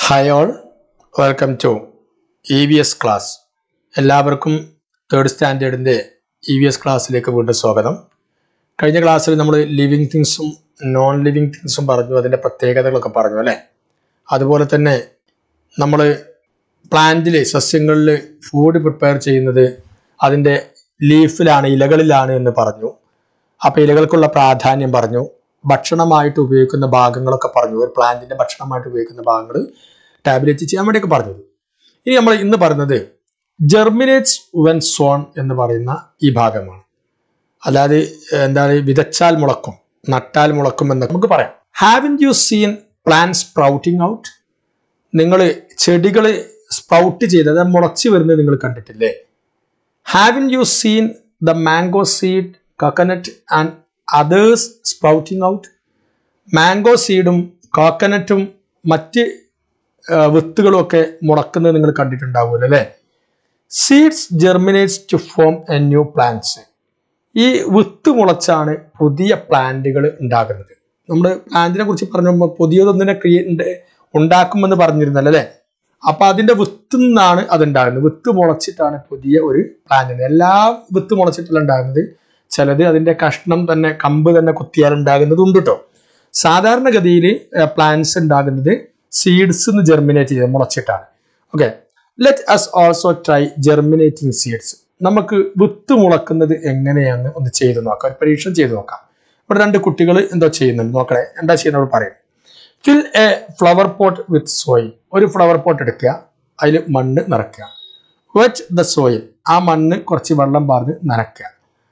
hi all welcome to E V S class എല്ലാവർക്കും third സ്റ്റാൻഡേർഡിൻ്റെ E V S ക്ലാസ്സിലേക്ക് വീണ്ടും സ്വാഗതം കഴിഞ്ഞ ക്ലാസ്സിൽ നമ്മൾ ലിവിങ് തിങ്സും നോൺ ലിവിങ് തിങ്സും പറഞ്ഞു അതിൻ്റെ പ്രത്യേകതകളൊക്കെ പറഞ്ഞു അല്ലേ അതുപോലെ തന്നെ നമ്മൾ പ്ലാന്റിൽ സസ്യങ്ങളിൽ ഫുഡ് പ്രിപ്പയർ ചെയ്യുന്നത് അതിൻ്റെ ലീഫിലാണ് ഇലകളിലാണ് എന്ന് പറഞ്ഞു അപ്പോൾ ഇലകൾക്കുള്ള പ്രാധാന്യം പറഞ്ഞു ഭക്ഷണമായിട്ട് ഉപയോഗിക്കുന്ന ഭാഗങ്ങളൊക്കെ പറഞ്ഞു ഒരു പ്ലാന്റിന്റെ ഭക്ഷണമായിട്ട് ഉപയോഗിക്കുന്ന ഭാഗങ്ങൾ ടാബ്ലറ്റ് ചെയ്യാൻ വേണ്ടിയൊക്കെ പറഞ്ഞത് ഇനി നമ്മൾ ഇന്ന് പറയുന്നത് ജെർമിനേറ്റ്സ് വെൻ സോൺ എന്ന് പറയുന്ന ഈ ഭാഗമാണ് അല്ലാതെ എന്താണ് വിതച്ചാൽ മുളക്കും നട്ടാൽ മുളക്കും എന്നൊക്കെ നമുക്ക് പറയാം have you seen plant sprouting out നിങ്ങൾ ചെടികൾ സ്പ്രൗട്ട് ചെയ്ത് അതായത് മുളച്ച് വരുന്നത് നിങ്ങൾ കണ്ടിട്ടില്ലേ have you seen the mango seed coconut and others sprouting out മാംഗോ സീഡും കോക്കനട്ടും മറ്റ് ആ, വിത്തുകളും ഒക്കെ മുളക്കുന്നത് നിങ്ങൾ കണ്ടിട്ടുണ്ടാവുമല്ലോ അല്ലേ seeds germinates to form a new plants ഈ വിത്ത് മുളച്ചാണ് പുതിയ പ്ലാന്റുകൾ ഉണ്ടാകുന്നത് നമ്മൾ പ്ലാന്റിനെ കുറിച്ച് പറഞ്ഞപ്പോൾ പുതിയതൊന്നിനെ ക്രിയേ ഉണ്ടാക്കുമെന്ന് പറഞ്ഞിരുന്നല്ലോ അല്ലേ അപ്പൊ അതിന്റെ വിത്ത് നിന്നാണ് അത് ഉണ്ടാകുന്നത് വിത്ത് മുളച്ചിട്ടാണ് പുതിയ ഒരു പ്ലാന്റ് എല്ലാ വിത്ത് മുളച്ചിട്ടല്ല ഉണ്ടാകുന്നത് ചിലത് അതിന്റെ കഷ്ണം തന്നെ കമ്പ് തന്നെ കുത്തിയാൽ ഉണ്ടാകുന്നത് ഉണ്ട് കേട്ടോ സാധാരണഗതിയിൽ പ്ലാന്റ്സ് ഉണ്ടാകുന്നത് സീഡ്സ് നിന്ന് ജെർമിനേറ്റ് ചെയ്ത് മുളച്ചിട്ടാണ് okay let us also try germinating seeds നമുക്ക് വിത്ത് മുളക്കുന്നത് എങ്ങനെയാന്ന് ഒന്ന് ചെയ്ത് നോക്കാം ഒരു പരീക്ഷണം ചെയ്ത് നോക്കാം ഇവിടെ രണ്ട് കുട്ടികൾ എന്തോ ചെയ്യുന്നുണ്ട് നോക്കണേ എന്താ ചെയ്യുന്നത് പറയും fill a flower pot with soil ഒരു ഫ്ലവർ പോട്ട് എടുക്കുക അതിൽ മണ്ണ് നിറയ്ക്കുക വെറ്റ് ദ സോയിൽ ആ മണ്ണ് കുറച്ച് വെള്ളം പാർന്ന് നനയ്ക്കുക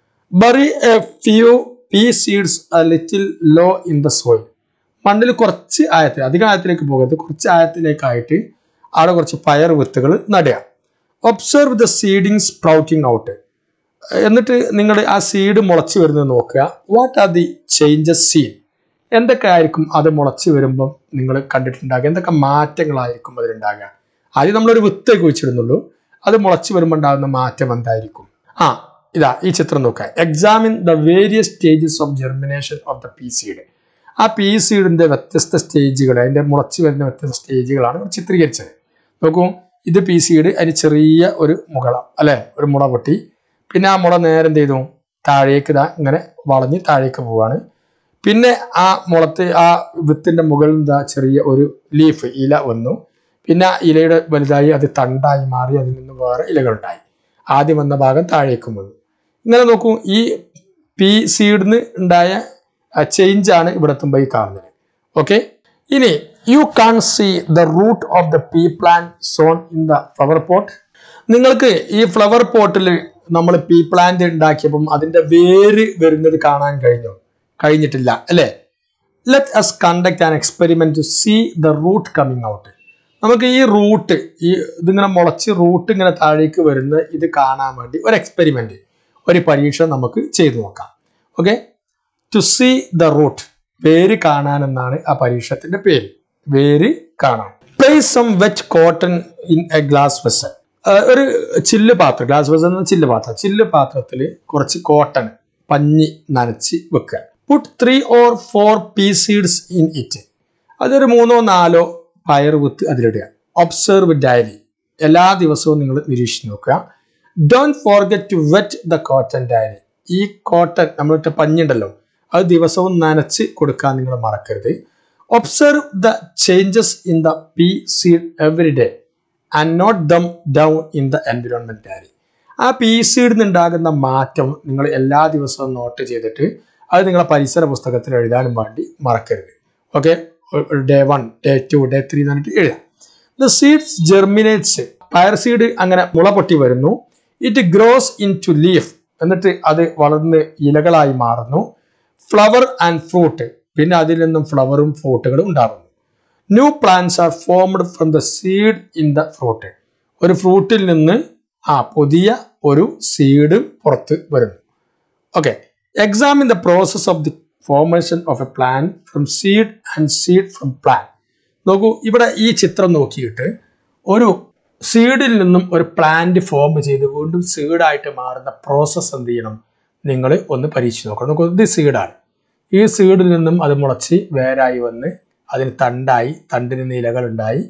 bury a few pea seeds little low in the soil മണ്ണിൽ കുറച്ച് ആയത്തിൽ അധികം ആയത്തിലേക്ക് പോകരുത് കുറച്ച് ആയത്തിലേക്കായിട്ട് അവിടെ കുറച്ച് പയർ വിത്തുകൾ നടുക observe the seeding sprouting out എന്നിട്ട് നിങ്ങൾ ആ സീഡ് മുളച്ച് വരുന്നത് നോക്കുക what are the changes seen എന്തൊക്കെ ആയിരിക്കും അത് മുളച്ച് വരുമ്പം നിങ്ങൾ കണ്ടിട്ടുണ്ടാകുക എന്തൊക്കെ മാറ്റങ്ങളായിരിക്കും അതിലുണ്ടാകുക ആദ്യം നമ്മളൊരു വിത്ത് കുഴിച്ചിടുന്നുള്ളൂ അത് മുളച്ച് വരുമ്പോൾ ഉണ്ടാകുന്ന മാറ്റം എന്തായിരിക്കും ആ ഇതാ ഈ ചിത്രം നോക്കുക examine the various stages of germination of the pea seed ആ പി സീഡിന്റെ വ്യത്യസ്ത സ്റ്റേജുകൾ അതിന്റെ മുളച്ച് വരുന്ന വ്യത്യസ്ത സ്റ്റേജുകളാണ് ഇവിടെ ചിത്രീകരിച്ചത് നോക്കൂ ഇത് പി സീഡ് അതിന് ചെറിയ ഒരു മുകളം അല്ലെ ഒരു മുള പൊട്ടി പിന്നെ ആ മുള നേരെ എന്ത് ചെയ്തു താഴേക്ക് ഇതാ ഇങ്ങനെ വളഞ്ഞ് താഴേക്ക് പോവാണ് പിന്നെ ആ മുളത്ത് ആ വിത്തിന്റെ മുകളിൽ ഇതാ ചെറിയ ഒരു ലീഫ് ഇല വന്നു പിന്നെ ആ ഇലയുടെ വലുതായി അത് തണ്ടായി മാറി അതിൽ നിന്ന് വേറെ ഇലകളുണ്ടായി ആദ്യം വന്ന ഭാഗം താഴേക്കും വന്നു ഇങ്ങനെ നോക്കൂ ഈ പി സീഡിന് ഉണ്ടായ ചേഞ്ച് ആണ് ഇവിടെ എത്തുമ്പോൾ ഈ കാണുന്നത് ഓക്കെ ഇനി you can see the root of the pea plant sown in the flower pot നിങ്ങൾക്ക് ഈ ഫ്ലവർ പോട്ടിൽ നമ്മൾ പീ പ്ലാന്റ് ഉണ്ടാക്കിയപ്പം അതിന്റെ വേര് വരുന്നത് കാണാൻ കഴിഞ്ഞു കഴിഞ്ഞിട്ടില്ല അല്ലേ let us conduct an experiment to see the root coming out നമുക്ക് ഈ റൂട്ട് ഈ ഇതിങ്ങനെ മുളച്ച് റൂട്ട് ഇങ്ങനെ താഴേക്ക് വരുന്ന ഇത് കാണാൻ വേണ്ടി ഒരു എക്സ്പെരിമെന്റ് ഒരു പരീക്ഷ നമുക്ക് ചെയ്തു നോക്കാം okay to see the root പേര് കാണാൻ എന്നാണ് ആ പരീക്ഷത്തിന്റെ പേര് വേര് കാണാൻ place some wet cotton in a glass vessel ഒരു ചില്ല് പാത്രം ഗ്ലാസ് വെസൽ എന്ന ചില്ല് പാത്രം ചില്ല് പാത്രത്തിൽ കുറച്ച് കോട്ടൺ പഞ്ഞി നനച്ച് വെക്കുക put three or four pea seeds in it അതൊരു മൂന്നോ നാലോ പയർ വിത്ത് അതിലിടുക ഒബ്സർവ് ഡയറി എല്ലാ ദിവസവും നിങ്ങൾ നിരീക്ഷിച്ച് നോക്കുക don't forget to wet the cotton diary ഈ കോട്ടൺ നമ്മളിട്ട പഞ്ഞുണ്ടല്ലോ അത് ദിവസവും നനച്ച് കൊടുക്കാൻ നിങ്ങൾ മറക്കരുത് observe the changes in the pea seed every day and note them down in the environment diary ആ പി സീഡിൽ നിന്നുണ്ടാകുന്ന മാറ്റം നിങ്ങൾ എല്ലാ ദിവസവും നോട്ട് ചെയ്തിട്ട് അത് നിങ്ങളെ പരിസര പുസ്തകത്തിൽ എഴുതാനും വേണ്ടി മറക്കരുത് okay day one day two day three എന്ന് പറഞ്ഞിട്ട് എഴുതാം ദ സീഡ്സ് ജെർമിനേറ്റ്സ് പയർ സീഡ് അങ്ങനെ മുള പൊട്ടി വരുന്നു it grows into leaf എന്നിട്ട് അത് വളർന്ന് ഇലകളായി മാറുന്നു ഫ്ലവർ ആൻഡ് ഫ്രൂട്ട് പിന്നെ അതിൽ നിന്നും ഫ്ലവറും ഫ്രൂട്ടുകളും ഉണ്ടാകുന്നു new plants are formed from the seed in the fruit ഒരു ഫ്രൂട്ടിൽ നിന്ന് ആ പുതിയ ഒരു സീഡ് പുറത്ത് വരുന്നു okay examine the process of the formation of a plant from seed and seed from plant നോക്കൂ ഇവിടെ ഈ ചിത്രം നോക്കിയിട്ട് ഒരു സീഡിൽ നിന്നും ഒരു പ്ലാന്റ് ഫോം ചെയ്ത് വീണ്ടും സീഡായിട്ട് മാറുന്ന പ്രോസസ്സ് എന്ത് ചെയ്യണം നിങ്ങൾ ഒന്ന് പരീക്ഷിച്ച് നോക്കണം നോക്കൂ ഇത് സീഡാണ് ഈ സീഡിൽ നിന്നും അത് മുളച്ച് വേരായി വന്ന് അതിന് തണ്ടായി തണ്ടിന് നിന്ന് ഇലകളുണ്ടായി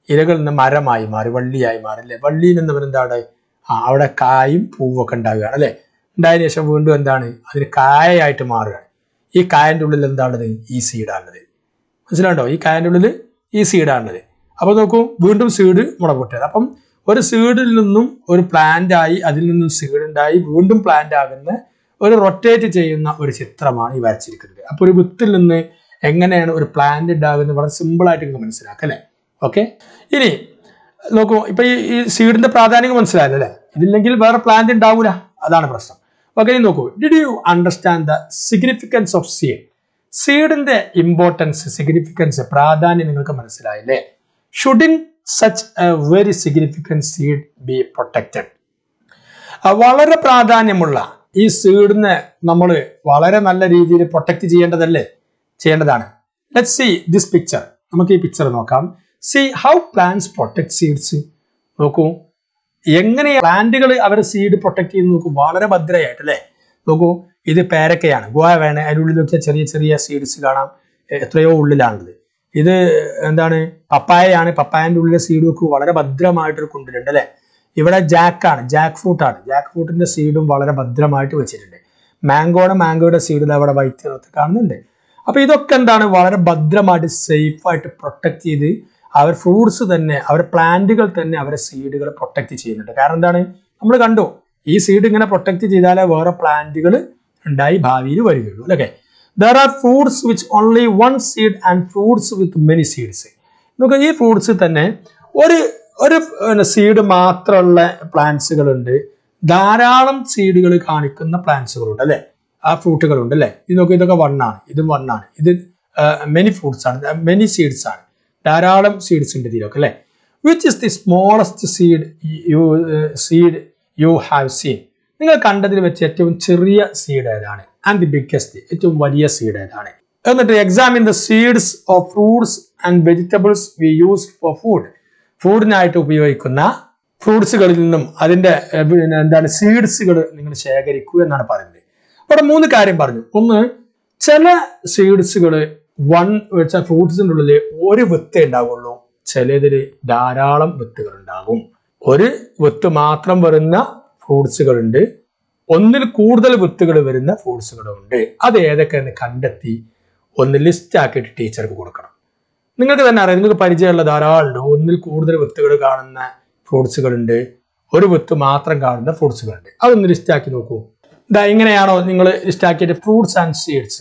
ഇലകളിൽ നിന്ന് മരമായി മാറി വള്ളിയായി മാറി അല്ലേ വള്ളിയിൽ നിന്ന് എന്താണ് ആ അവിടെ കായും പൂവൊക്കെ ഉണ്ടാവുകയാണ് അല്ലേ ഉണ്ടായതിനു ശേഷം വീണ്ടും എന്താണ് അതിന് കായയായിട്ട് മാറുകയാണ് ഈ കായന്റെ ഉള്ളിൽ എന്താണുള്ളത് ഈ സീഡാണുള്ളത് മനസ്സിലാണ്ടോ ഈ കായന്റെ ഉള്ളിൽ ഈ സീഡാണുള്ളത് അപ്പൊ നോക്കൂ വീണ്ടും സീഡ് മുളപൊട്ടത് അപ്പം ഒരു സീഡിൽ നിന്നും ഒരു പ്ലാന്റ് ആയി അതിൽ നിന്നും സീഡ് ഉണ്ടായി വീണ്ടും പ്ലാന്റ് ആകുന്ന ഒരു റൊട്ടേറ്റ് ചെയ്യുന്ന ഒരു ചിത്രമാണ് ഈ വരച്ചിരിക്കുന്നത് അപ്പൊ ഒരു വിത്തിൽ നിന്ന് എങ്ങനെയാണ് ഒരു പ്ലാന്റ് ഉണ്ടാകുന്നത് വളരെ സിമ്പിൾ ആയിട്ട് നിങ്ങൾക്ക് മനസ്സിലാക്കാം അല്ലേ ഓക്കെ ഇനി നോക്കൂ ഇപ്പൊ ഈ ഈ സീഡിന്റെ പ്രാധാന്യം മനസ്സിലായല്ലോ അല്ലേ ഇതില്ലെങ്കിൽ വേറെ പ്ലാന്റ് ഉണ്ടാവൂല അതാണ് പ്രശ്നം ഓക്കെ ഇനി നോക്കൂ did you understand the significance of seed സീഡിന്റെ ഇമ്പോർട്ടൻസ് സിഗ്നിഫിക്കൻസ് പ്രാധാന്യം നിങ്ങൾക്ക് മനസ്സിലായില്ലേ shouldn't such a very significant seed be protected വളരെ പ്രാധാന്യമുള്ള ഈ സീഡിനെ നമ്മൾ വളരെ നല്ല രീതിയിൽ പ്രൊട്ടക്ട് ചെയ്യേണ്ടതല്ലേ ചെയ്യേണ്ടതാണ് ലെറ്റ് സി ദിസ് പിക്ചർ നമുക്ക് ഈ പിക്ചർ നോക്കാം see how plants protect seeds നോക്കൂ എങ്ങനെ പ്ലാന്റുകൾ അവരെ സീഡ് പ്രൊട്ടക്ട് ചെയ്യുന്ന നോക്കൂ വളരെ ഭദ്രയായിട്ട് അല്ലേ നോക്കൂ ഇത് പേരക്കയാണ് ഗോവയാണ് അതിനുള്ളിൽ നോക്കിയാൽ ചെറിയ ചെറിയ സീഡ്സ് കാണാം എ- എത്രയോ ഉള്ളിലാണുള്ളത് ഇത് എന്താണ് പപ്പായയാണ് പപ്പായന്റെ ഉള്ളിലെ സീഡ് നോക്കൂ വളരെ ഭദ്രമായിട്ടൊരു കുണ്ടിലുണ്ട് അല്ലേ ഇവിടെ ജാക്കാണ് ജാക്ക് ഫ്രൂട്ട് ആണ് ജാക്ക് ഫ്രൂട്ടിന്റെ സീഡും വളരെ ഭദ്രമായിട്ട് വെച്ചിട്ടുണ്ട് മാംഗോയുടെ മാംഗോയുടെ സീഡിൽ അവിടെ വൈറ്റ് നിറത്ത് കാണുന്നുണ്ട് അപ്പൊ ഇതൊക്കെ എന്താണ് വളരെ ഭദ്രമായിട്ട് സേഫ് ആയിട്ട് പ്രൊട്ടക്ട് ചെയ്ത് അവർ ഫ്രൂട്ട്സ് തന്നെ അവർ പ്ലാന്റുകൾ തന്നെ അവരെ സീഡുകൾ പ്രൊട്ടക്ട് ചെയ്യുന്നുണ്ട് കാരണം എന്താണ് നമ്മൾ കണ്ടു ഈ സീഡ് ഇങ്ങനെ പ്രൊട്ടക്ട് ചെയ്താലേ വേറെ പ്ലാന്റുകൾ ഉണ്ടായി ഭാവിയിൽ വരികയുള്ളൂ അല്ലേ there are fruits which only one seed and fruits with many seeds നമുക്ക് ഈ ഫ്രൂട്ട്സ് തന്നെ ഒരു ഒരു സീഡ് മാത്രമുള്ള പ്ലാന്റ്സുകളുണ്ട് ധാരാളം സീഡുകൾ കാണിക്കുന്ന പ്ലാന്റ്സുകളുണ്ട് അല്ലെ ആ ഫ്രൂട്ടുകളുണ്ട് അല്ലെ ഇത് നോക്കി ഇതൊക്കെ വണ്ണാണ് ഇതും വണ്ണാണ് ഇത് മെനി ഫ്രൂട്ട്സ് ആണ് മെനി സീഡ്സ് ആണ് ധാരാളം സീഡ്സ് ഉണ്ട് ഇതിലൊക്കെ അല്ലെ which is the smallest seed you seed you have seen നിങ്ങൾ കണ്ടതിൽ വെച്ച് ഏറ്റവും ചെറിയ സീഡ് ഏതാണ് ആൻഡ് ദി ബിഗ്ഗസ്റ്റ് ഏറ്റവും വലിയ സീഡ് ഏതാണ് എന്നിട്ട് examine the seeds of fruits and vegetables we use for food ഫുഡിനായിട്ട് ഉപയോഗിക്കുന്ന ഫ്രൂട്ട്സുകളിൽ നിന്നും അതിന്റെ ഏർ, പിന്നെ എന്താണ് സീഡ്സുകൾ നിങ്ങൾ ശേഖരിക്കൂ എന്നാണ് പറയുന്നത് അവിടെ മൂന്ന് കാര്യം പറഞ്ഞു ഒന്ന് ചില സീഡ്സുകൾ വൺ വെച്ച ഫ്രൂട്ട്സിന്റെ ഉള്ളിൽ ഒരു വിത്തേ ഉണ്ടാവുള്ളൂ ചിലതിൽ ധാരാളം വിത്തുകൾ ഉണ്ടാകും ഒരു വിത്ത് മാത്രം വരുന്ന ഫ്രൂട്ട്സുകളുണ്ട് ഒന്നിൽ കൂടുതൽ വിത്തുകൾ വരുന്ന ഫ്രൂട്ട്സുകളുണ്ട് അത് ഏതൊക്കെയെന്ന് കണ്ടെത്തി ഒന്ന് ലിസ്റ്റ് ആക്കിയിട്ട് ടീച്ചർക്ക് കൊടുക്കണം നിങ്ങൾക്ക് തന്നെ അറിയാം നിങ്ങൾക്ക് പരിചയമുള്ള ധാരാളമുണ്ട് ഒന്നിൽ കൂടുതൽ വിത്തുകൾ കാണുന്ന ഫ്രൂട്ട്സുകളുണ്ട് ഒരു വിത്ത് മാത്രം കാണുന്ന ഫ്രൂട്ട്സുകളുണ്ട് അതൊന്ന് ലിസ്റ്റ് ആക്കി നോക്കൂ ഇതാ ഇങ്ങനെയാണോ നിങ്ങൾ ലിസ്റ്റ് ആക്കിയിട്ട് fruits and seeds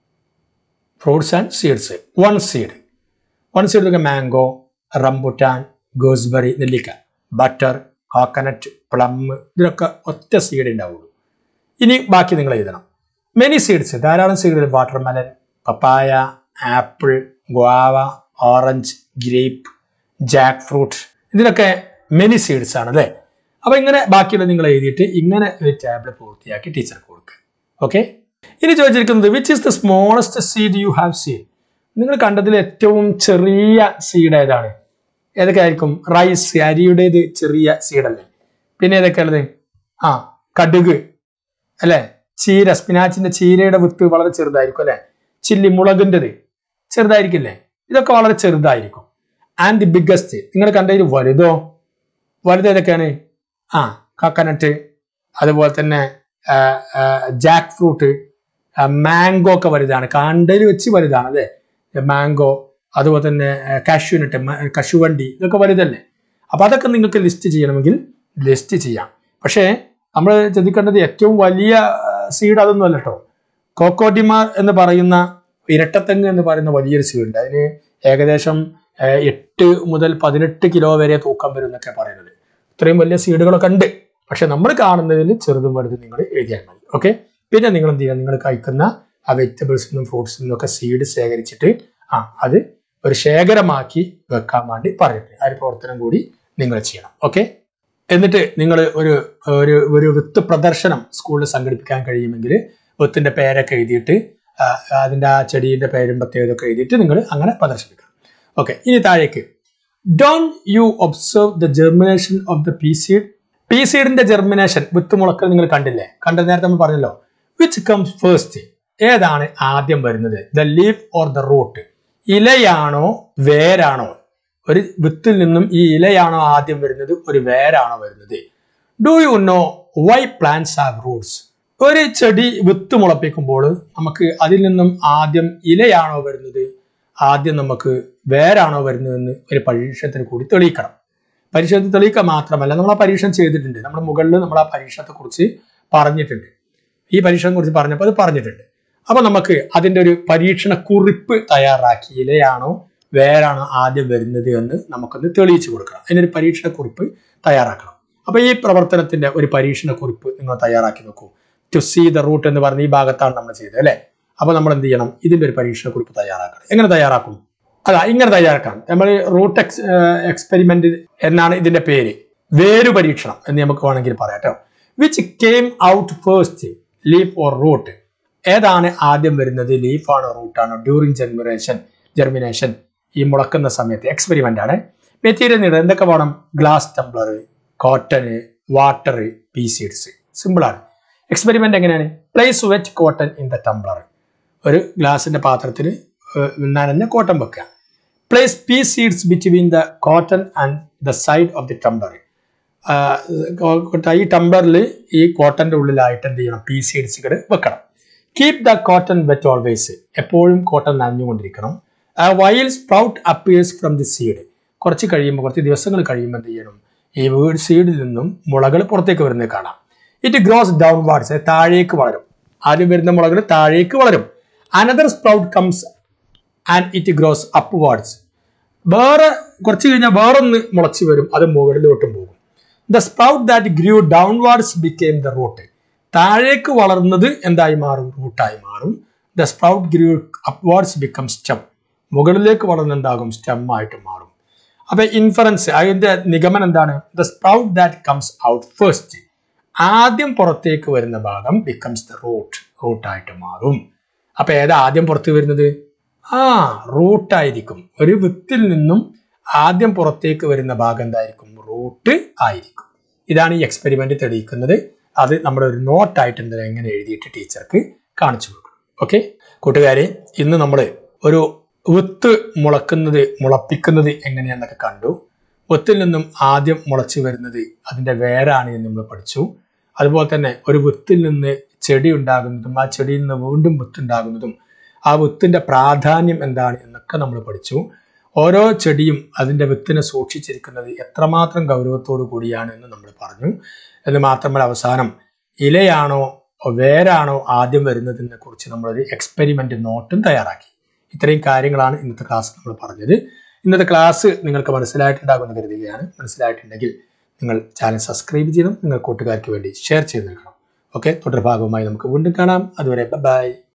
fruits and seeds one seed one seed നോക്കുക മാംഗോ റംബുട്ടാൻ ഗോസ്ബറി നെല്ലിക്ക ബട്ടർ കോക്കനട്ട് പ്ലം ഇതിലൊക്കെ ഒറ്റ സീഡ് ഉണ്ടാവുള്ളൂ ഇനി ബാക്കി നിങ്ങൾ എഴുതണം മെനി സീഡ്സ് ധാരാളം സീഡുകൾ watermelon papaya apple guava orange grape jack fruit ഇതിലൊക്കെ മെനി സീഡ്സ് ആണ് അല്ലേ അപ്പൊ ഇങ്ങനെ ബാക്കിയുള്ള നിങ്ങൾ എഴുതിയിട്ട് ഇങ്ങനെ ഒരു ടാബിൾ പൂർത്തിയാക്കി ടീച്ചർക്ക് കൊടുക്കുക ഓക്കെ ഇനി ചോദിച്ചിരിക്കുന്നത് which is the smallest seed you have seen നിങ്ങൾ കണ്ടതിൽ ഏറ്റവും ചെറിയ സീഡ് ഏതാണ് ഏതൊക്കെ ആയിരിക്കും റൈസ് അരിയുടേത് ചെറിയ സീഡല്ലേ പിന്നെ ഏതൊക്കെ ഉള്ളത് ആ കടുക് അല്ലെ ചീര സ്പിനാച്ചിന്റെ ചീരയുടെ വിത്ത് വളരെ ചെറുതായിരിക്കും അല്ലെ ചില്ലി മുളകിൻ്റെത് ചെറുതായിരിക്കില്ലേ ഇതൊക്കെ വളരെ ചെറുതായിരിക്കും ആൻഡ് ദി ബിഗ്ഗസ്റ്റ് നിങ്ങൾ കണ്ടതിൽ വലുതോ വലുത് ഏതൊക്കെയാണ് ആ കക്കനട്ട് അതുപോലെ തന്നെ ജാക്ക് ഫ്രൂട്ട് മാംഗോ ഒക്കെ വലുതാണ് കണ്ടതിൽ വെച്ച് വലുതാണ് അല്ലേ മാംഗോ അതുപോലെ തന്നെ കാഷ്യൂനട്ട് കശുവണ്ടി ഇതൊക്കെ വലുതല്ലേ അപ്പൊ അതൊക്കെ നിങ്ങൾക്ക് ലിസ്റ്റ് ചെയ്യണമെങ്കിൽ ലിസ്റ്റ് ചെയ്യാം പക്ഷേ നമ്മൾ ചിന്തിക്കേണ്ടത് ഏറ്റവും വലിയ സീഡ് അതൊന്നും അല്ല കേട്ടോ കോക്കോഡിമാർ എന്ന് പറയുന്ന ഇരട്ടത്തെങ്ങ് എന്ന് പറയുന്ന വലിയൊരു സീഡ് ഉണ്ട് അതിന് ഏകദേശം ഏഹ്, എട്ട് മുതൽ പതിനെട്ട് കിലോ വരെ തൂക്കം വരും എന്നൊക്കെ പറയുന്നത് ഇത്രയും വലിയ സീഡുകളൊക്കെ ഉണ്ട് പക്ഷെ നമ്മൾ കാണുന്നതിൽ ചെറുതും വലുതും നിങ്ങൾ എഴുതിയാൽ മതി ഓക്കെ പിന്നെ നിങ്ങൾ എന്ത് ചെയ്യുക നിങ്ങൾ കഴിക്കുന്ന ആ വെജിറ്റബിൾസിൽ നിന്നും ഫ്രൂട്ട്സിൽ നിന്നും ഒക്കെ സീഡ് ശേഖരിച്ചിട്ട് ആ അത് ഒരു ശേഖരമാക്കി വെക്കാൻ വേണ്ടി പറയട്ടെ ആ ഒരു പ്രവർത്തനം കൂടി നിങ്ങൾ ചെയ്യണം ഓക്കെ എന്നിട്ട് നിങ്ങൾ ഒരു ഒരു ഒരു വിത്ത് പ്രദർശനം സ്കൂളിൽ സംഘടിപ്പിക്കാൻ കഴിയുമെങ്കിൽ വിത്തിന്റെ പേരൊക്കെ എഴുതിയിട്ട് ആ, അതിന്റെ ആ ചെടീന്റെ പേരും പ്രത്യേകതയൊക്കെ എഴുതിയിട്ട് നിങ്ങൾ അങ്ങനെ പ്രദർശിപ്പിക്കണം ഓക്കെ ഇനി താഴേക്ക് don't you observe the germination of the pea seed pea സീഡിന്റെ ജെർമിനേഷൻ വിത്ത് മുളക്കൽ നിങ്ങൾ കണ്ടില്ലേ കണ്ട നേരത്തെ നമ്മൾ പറഞ്ഞല്ലോ വിച്ച് കംസ് ഫേസ്റ്റ് ഏതാണ് ആദ്യം വരുന്നത് the leaf or the root ഇലയാണോ വേരാണോ ഒരു വിത്തിൽ നിന്നും ഈ ഇലയാണോ ആദ്യം വരുന്നത് ഒരു വേരാണോ വരുന്നത് do you know why plants have roots ഒരു ചെടി വിത്ത് മുളപ്പിക്കുമ്പോൾ നമുക്ക് അതിൽ നിന്നും ആദ്യം ഇലയാണോ വരുന്നത് ആദ്യം നമുക്ക് വേരാണോ വരുന്നതെന്ന് ഒരു പരീക്ഷണത്തിന് കൂടി തെളിയിക്കണം പരീക്ഷണത്തിൽ തെളിയിക്കുക മാത്രമല്ല നമ്മൾ ആ പരീക്ഷണം ചെയ്തിട്ടുണ്ട് നമ്മുടെ മുകളിൽ നമ്മൾ ആ പരീക്ഷണത്തെ കുറിച്ച് പറഞ്ഞിട്ടുണ്ട് ഈ പരീക്ഷണം കുറിച്ച് പറഞ്ഞപ്പോൾ അത് പറഞ്ഞിട്ടുണ്ട് അപ്പൊ നമുക്ക് അതിന്റെ ഒരു പരീക്ഷണ കുറിപ്പ് തയ്യാറാക്കി ഇലയാണോ വേരാണോ ആദ്യം വരുന്നത് എന്ന് നമുക്കൊന്ന് തെളിയിച്ചു കൊടുക്കണം അതിനൊരു പരീക്ഷണ കുറിപ്പ് തയ്യാറാക്കണം അപ്പൊ ഈ പ്രവർത്തനത്തിന്റെ ഒരു പരീക്ഷണ കുറിപ്പ് നിങ്ങൾ തയ്യാറാക്കി നോക്കൂ ടു സീ ദ റൂട്ട് എന്ന് പറഞ്ഞ ഈ ഭാഗത്താണ് നമ്മൾ ചെയ്തത് അല്ലെ അപ്പൊ നമ്മൾ എന്ത് ചെയ്യണം ഇതിന്റെ ഒരു പരീക്ഷണ കുറിപ്പ് തയ്യാറാക്കണം എങ്ങനെ തയ്യാറാക്കും അതാ ഇങ്ങനെ തയ്യാറാക്കാം നമ്മൾ റൂട്ട് എക്സ് എക്സ്പെരിമെന്റ് എന്നാണ് ഇതിന്റെ പേര് വേരു പരീക്ഷണം എന്ന് നമുക്ക് വേണമെങ്കിൽ പറയാം കേട്ടോ which came out first leaf or root ഏതാണ് ആദ്യം വരുന്നത് ലീഫ് ആണോ റൂട്ട് ആണോ ഡ്യൂറിങ് ജെർമിനേഷൻ ജെർമിനേഷൻ ഈ മുളക്കുന്ന സമയത്ത് എക്സ്പെരിമെന്റ് ആണ് മെറ്റീരിയൽ നീളം എന്തൊക്കെ വേണം ഗ്ലാസ് ടംബ്ലർ കോട്ടന് വാട്ടർ പി സീഡ്സ് സിമ്പിൾ ആണ് എക്സ്പെരിമെന്റ് എങ്ങനെയാണ് place wet cotton in the tumbler ഒരു ഗ്ലാസിന്റെ പാത്രത്തിൽ നനഞ്ഞ കോട്ടൺ വെക്കുക place pea seeds between the cotton and the side of the tumbler ഈ ടംബ്ലറിൽ ഈ കോട്ടന്റെ ഉള്ളിലായിട്ട് എന്ത് ചെയ്യണം പി സീഡ്സുകൾ വെക്കണം keep the cotton wet always എപ്പോഴും കോട്ടൺ നനഞ്ഞുകൊണ്ടിരിക്കണം while sprout appears from the seed കുറച്ച് കഴിയുമ്പോൾ കുറച്ച് ദിവസങ്ങൾ കഴിയുമ്പോൾ എന്ത് ചെയ്യണം ഈ വീട് സീഡിൽ നിന്നും മുളകൾ പുറത്തേക്ക് വരുന്നത് കാണാം ഇറ്റ് ഗ്രോസ് ഡൗൺവാർഡ്സ് താഴേക്ക് വളരും ആദ്യം വരുന്ന മുളകൾ താഴേക്ക് വളരും another sprout comes and it grows upwards വേറെ കുറച്ച് കഴിഞ്ഞാൽ വേറൊന്ന് മുളച്ച് വരും അത് മുകളിലോട്ടും പോകും the sprout that grew downwards became the root താഴേക്ക് വളർന്നത് എന്തായി മാറും റൂട്ടായി മാറും the sprout grew upwards become stem മുകളിലേക്ക് വളർന്നുണ്ടാകും സ്റ്റെം ആയിട്ട് മാറും അപ്പൊ ഇൻഫറൻസ് അതിന്റെ നിഗമനം എന്താണ് the sprout that comes out first ആദ്യം പുറത്തേക്ക് വരുന്ന ഭാഗം ബിക്കംസ് ദ റൂട്ട് റൂട്ടായിട്ട് മാറും അപ്പൊ ഏതാ ആദ്യം പുറത്ത് വരുന്നത് ആ റൂട്ടായിരിക്കും ഒരു വിത്തിൽ നിന്നും ആദ്യം പുറത്തേക്ക് വരുന്ന ഭാഗം എന്തായിരിക്കും റൂട്ട് ആയിരിക്കും ഇതാണ് ഈ എക്സ്പെരിമെന്റ് തെളിയിക്കുന്നത് അത് നമ്മുടെ ഒരു നോട്ടായിട്ട് എന്താ എങ്ങനെ എഴുതിയിട്ട് ടീച്ചർക്ക് കാണിച്ചു കൊടുക്കണം ഓക്കെ കൂട്ടുകാരെ ഇന്ന് നമ്മൾ ഒരു വിത്ത് മുളക്കുന്നത് മുളപ്പിക്കുന്നത് എങ്ങനെയാന്നൊക്കെ കണ്ടു വിത്തിൽ നിന്നും ആദ്യം മുളച്ചു വരുന്നത് അതിന്റെ വേരാണ് എന്ന് നമ്മൾ പഠിച്ചു അതുപോലെ തന്നെ ഒരു വിത്തിൽ നിന്ന് ചെടി ഉണ്ടാകുന്നതും ആ ചെടിയിൽ നിന്ന് വീണ്ടും വിത്ത് ഉണ്ടാകുന്നതും ആ വിത്തിന്റെ പ്രാധാന്യം എന്താണ് എന്നൊക്കെ നമ്മൾ പഠിച്ചു ഓരോ ചെടിയും അതിന്റെ വിത്തിനെ സൂക്ഷിച്ചിരിക്കുന്നത് എത്രമാത്രം ഗൗരവത്തോടു കൂടിയാണ് എന്ന് നമ്മൾ പറഞ്ഞു എന്ന് മാത്രമല്ല അവസാനം ഇലയാണോ വേരാണോ ആദ്യം വരുന്നതിനെ കുറിച്ച് നമ്മളൊരു എക്സ്പെരിമെന്റ് നോട്ടും തയ്യാറാക്കി ഇത്രയും കാര്യങ്ങളാണ് ഇന്നത്തെ ക്ലാസ് നമ്മൾ പറഞ്ഞത് ഇന്നത്തെ ക്ലാസ് നിങ്ങൾക്ക് മനസ്സിലായിട്ടുണ്ടാകുമെന്ന് കരുതുകയാണ് മനസ്സിലായിട്ടുണ്ടെങ്കിൽ നിങ്ങൾ ചാനൽ സബ്സ്ക്രൈബ് ചെയ്യണം നിങ്ങൾ കൂട്ടുകാർക്ക് വേണ്ടി ഷെയർ ചെയ്ത് നൽകണം ഓക്കെ തുടർഭാഗവുമായി നമുക്ക് വീണ്ടും കാണാം അതുവരെ ബൈ